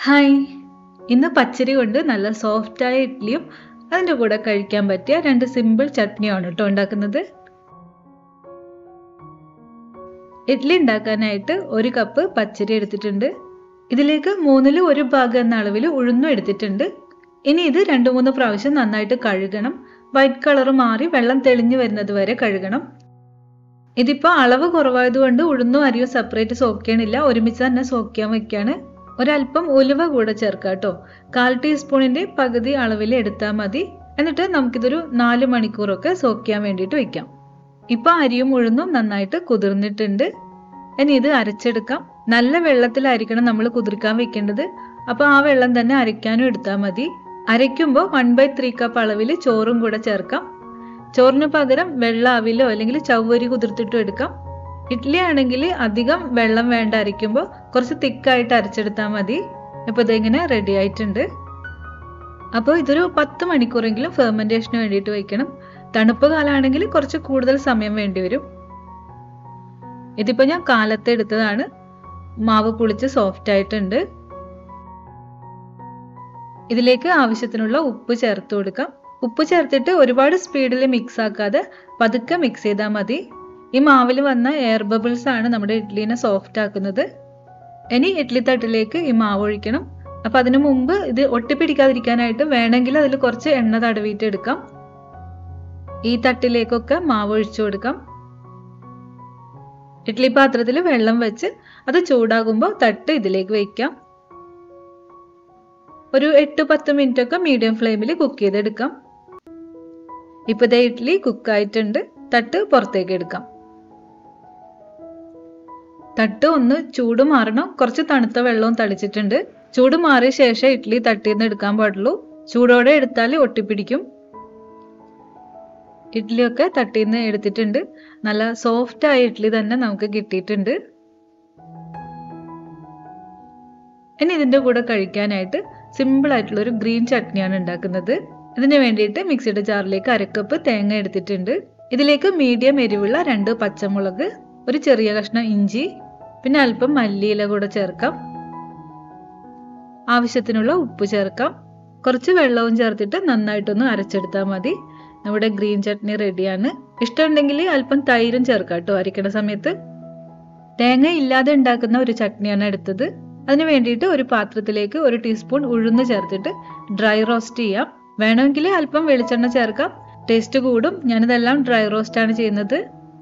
hi ഇന്ന് പച്ചരി കൊണ്ട് നല്ല സോഫ്റ്റായ ഇഡ്ഡലിയും അതിൻ്റെ കൂടെ കഴിക്കാൻ പറ്റിയ രണ്ട് സിമ്പിൾ ചട്നിയാണ് കേട്ടോ ഉണ്ടാക്കുന്നത് ഇഡ്ഡലി ഉണ്ടാക്കാനായിട്ട് ഒരു കപ്പ് പച്ചരി എടുത്തിട്ടുണ്ട് ഇതിലേക്ക് മൂന്നിൽ ഒരു ഭാഗം എന്ന അളവിൽ ഉഴുന്നും എടുത്തിട്ടുണ്ട് ഇനി ഇത് രണ്ട് മൂന്ന് പ്രാവശ്യം നന്നായിട്ട് കഴുകണം വൈറ്റ് കളർ മാറി വെള്ളം തെളിഞ്ഞു വരുന്നത് വരെ കഴുകണം ഇതിപ്പോൾ അളവ് കുറവായതുകൊണ്ട് ഉഴുന്നും അരിയും സെപ്പറേറ്റ് സോക്കണില്ല ഒരുമിച്ച് തന്നെ സോക്കിയാൻ വെക്കാണ് ഒരല്പം ഉലുവ കൂടെ ചേർക്കാം കേട്ടോ കാൽ ടീസ്പൂണിന്റെ പകുതി അളവിൽ എടുത്താൽ മതി എന്നിട്ട് നമുക്കിതൊരു നാല് മണിക്കൂറൊക്കെ സോക്കിയാൻ വേണ്ടിയിട്ട് വെക്കാം ഇപ്പൊ അരിയും ഉഴുന്നും നന്നായിട്ട് കുതിർന്നിട്ടുണ്ട് ഇനി ഇത് അരച്ചെടുക്കാം നല്ല വെള്ളത്തിലായിരിക്കണം നമ്മൾ കുതിർക്കാൻ വെക്കേണ്ടത് അപ്പോൾ ആ വെള്ളം തന്നെ അരയ്ക്കാനും എടുത്താൽ മതി അരയ്ക്കുമ്പോൾ വൺ ബൈ ത്രീ കപ്പ് അളവിൽ ചോറും കൂടെ ചേർക്കാം ചോറിന് പകരം വെള്ള അവിലോ അല്ലെങ്കിൽ ചവ്വരി കുതിർത്തിട്ടും എടുക്കാം ഇഡ്ഡലി ആണെങ്കിൽ അധികം വെള്ളം വേണ്ട അരയ്ക്കുമ്പോൾ കുറച്ച് തിക്കായിട്ട് അരച്ചെടുത്താൽ മതി ഇപ്പോൾ ഇതിങ്ങനെ റെഡി ആയിട്ടുണ്ട് അപ്പോൾ ഇതൊരു പത്ത് മണിക്കൂറെങ്കിലും ഫെർമെൻറ്റേഷന് വേണ്ടിയിട്ട് വയ്ക്കണം തണുപ്പ് കാലമാണെങ്കിൽ കുറച്ച് കൂടുതൽ സമയം വേണ്ടി വരും ഇതിപ്പോൾ ഞാൻ കാലത്ത് എടുത്തതാണ് മാവ് പുളിച്ച് സോഫ്റ്റ് ആയിട്ടുണ്ട് ഇതിലേക്ക് ആവശ്യത്തിനുള്ള ഉപ്പ് ചേർത്ത് കൊടുക്കാം ഉപ്പ് ചേർത്തിട്ട് ഒരുപാട് സ്പീഡിൽ മിക്സ് ആക്കാതെ പതുക്കെ മിക്സ് ചെയ്താൽ മതി ഈ മാവിൽ വന്ന എയർ ബബിൾസ് ആണ് നമ്മുടെ ഇഡ്ഡലിനെ സോഫ്റ്റ് ആക്കുന്നത് ഇനി ഇഡ്ഡലി തട്ടിലേക്ക് ഈ മാവ് ഒഴിക്കണം അപ്പം അതിനു മുമ്പ് ഇത് ഒട്ടിപ്പിടിക്കാതിരിക്കാനായിട്ട് വേണമെങ്കിൽ അതിൽ കുറച്ച് എണ്ണ തടവിയിട്ട് എടുക്കാം ഈ തട്ടിലേക്കൊക്കെ മാവ് ഒഴിച്ചു കൊടുക്കാം ഇഡ്ഡലി പാത്രത്തിൽ വെള്ളം വെച്ച് അത് ചൂടാകുമ്പോൾ തട്ട് ഇതിലേക്ക് വയ്ക്കാം ഒരു എട്ട് പത്ത് മിനിറ്റ് ഒക്കെ മീഡിയം ഫ്ലെയിമിൽ കുക്ക് ചെയ്തെടുക്കാം ഇപ്പൊ ദേ ഇഡ്ഡലി കുക്കായിട്ടുണ്ട് തട്ട് പുറത്തേക്ക് എടുക്കാം തട്ട് ഒന്ന് ചൂട് മാറണം കുറച്ച് തണുത്ത വെള്ളവും തളിച്ചിട്ടുണ്ട് ചൂട് മാറിയ ശേഷം ഇഡ്ഡലി തട്ടിൽ നിന്ന് എടുക്കാൻ പാടുള്ളൂ ചൂടോടെ എടുത്താൽ ഒട്ടിപ്പിടിക്കും ഇഡ്ഡലിയൊക്കെ തട്ടിൽ നിന്ന് എടുത്തിട്ടുണ്ട് നല്ല സോഫ്റ്റ് ആയ ഇഡ്ഡലി തന്നെ നമുക്ക് കിട്ടിയിട്ടുണ്ട് ഇനി ഇതിൻ്റെ കൂടെ കഴിക്കാനായിട്ട് സിമ്പിൾ ആയിട്ടുള്ള ഒരു ഗ്രീൻ ചട്നിയാണ് ഉണ്ടാക്കുന്നത് ഇതിന് വേണ്ടിയിട്ട് മിക്സിയുടെ ജാറിലേക്ക് അരക്കപ്പ് തേങ്ങ എടുത്തിട്ടുണ്ട് ഇതിലേക്ക് മീഡിയം എരിവുള്ള രണ്ട് പച്ചമുളക് ഒരു ചെറിയ കഷ്ണം ഇഞ്ചി പിന്നെ അല്പം മല്ലിയില കൂടെ ചേർക്കാം ആവശ്യത്തിനുള്ള ഉപ്പ് ചേർക്കാം കുറച്ച് വെള്ളവും ചേർത്തിട്ട് നന്നായിട്ടൊന്ന് അരച്ചെടുത്താൽ മതി നമ്മുടെ ഗ്രീൻ ചട്നി റെഡിയാണ് ഇഷ്ടമുണ്ടെങ്കിൽ അല്പം തൈരും ചേർക്കാം കേട്ടോ അരയ്ക്കണ സമയത്ത് തേങ്ങ ഇല്ലാതെ ഉണ്ടാക്കുന്ന ഒരു ചട്നിയാണ് എടുത്തത് അതിന് വേണ്ടിയിട്ട് ഒരു പാത്രത്തിലേക്ക് ഒരു ടീസ്പൂൺ ഉഴുന്ന് ചേർത്തിട്ട് ഡ്രൈ റോസ്റ്റ് ചെയ്യാം വേണമെങ്കിൽ അല്പം വെളിച്ചെണ്ണ ചേർക്കാം ടേസ്റ്റ് കൂടും ഞാനിതെല്ലാം ഡ്രൈ റോസ്റ്റ് ആണ് ചെയ്യുന്നത്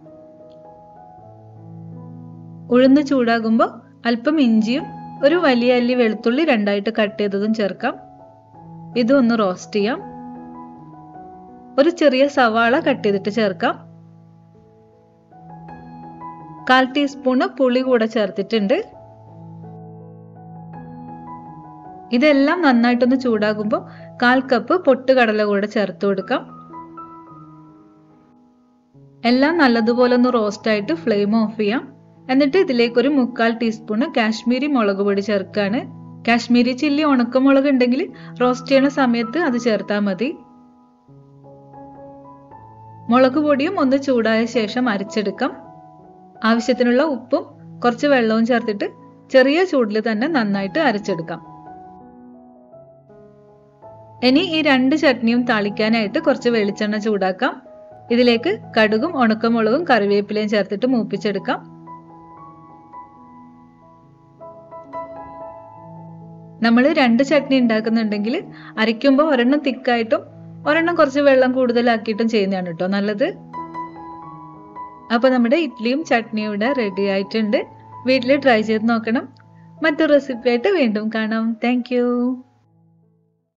ഉഴുന്ന് ചൂടാകുമ്പോൾ അല്പം ഇഞ്ചിയും ഒരു വലിയ അല്ലി വെളുത്തുള്ളി രണ്ടായിട്ട് കട്ട് ചെയ്തതും ചേർക്കാം ഇതും ഒന്ന് റോസ്റ്റ് ചെയ്യാം ഒരു ചെറിയ സവാള കട്ട് ചെയ്തിട്ട് ചേർക്കാം കാൽ ടീസ്പൂണ് പുളി കൂടെ ചേർത്തിട്ടുണ്ട് ഇതെല്ലാം നന്നായിട്ടൊന്ന് ചൂടാകുമ്പോൾ കാൽ കപ്പ് പൊട്ടുകടല കൂടെ ചേർത്ത് കൊടുക്കാം എല്ലാം നല്ലതുപോലെ ഒന്ന് റോസ്റ്റ് ആയിട്ട് ഫ്ലെയിം ഓഫ് ചെയ്യാം എന്നിട്ട് ഇതിലേക്ക് ഒരു മുക്കാൽ ടീസ്പൂണ് കാശ്മീരി മുളക് പൊടി ചേർക്കാണ് കാശ്മീരി ചില്ലി ഉണക്കമുളക് ഉണ്ടെങ്കിൽ റോസ്റ്റ് ചെയ്യണ സമയത്ത് അത് ചേർത്താൽ മതി മുളക് പൊടിയും ഒന്ന് ചൂടായ ശേഷം അരച്ചെടുക്കാം ആവശ്യത്തിനുള്ള ഉപ്പും കുറച്ച് വെള്ളവും ചേർത്തിട്ട് ചെറിയ ചൂടിൽ തന്നെ നന്നായിട്ട് അരച്ചെടുക്കാം ഇനി ഈ രണ്ട് ചട്നിയും താളിക്കാനായിട്ട് കുറച്ച് വെളിച്ചെണ്ണ ചൂടാക്കാം ഇതിലേക്ക് കടുകും ഉണക്കമുളകും കറിവേപ്പിലയും ചേർത്തിട്ട് മൂപ്പിച്ചെടുക്കാം നമ്മൾ രണ്ട് ചട്നി ഉണ്ടാക്കുന്നുണ്ടെങ്കിൽ അരയ്ക്കുമ്പോൾ ഒരെണ്ണം തിക്കായിട്ടും ഒരെണ്ണം കുറച്ച് വെള്ളം കൂടുതലാക്കിയിട്ടും ചെയ്യുന്നതാണ് കേട്ടോ നല്ലത് അപ്പോൾ നമ്മുടെ ഇഡ്ഡലിയും ചട്നിയും ഇവിടെ റെഡി ആയിട്ടുണ്ട് വീട്ടിൽ ട്രൈ ചെയ്ത് നോക്കണം മറ്റൊരു റെസിപ്പി ആയിട്ട് വീണ്ടും കാണാം താങ്ക്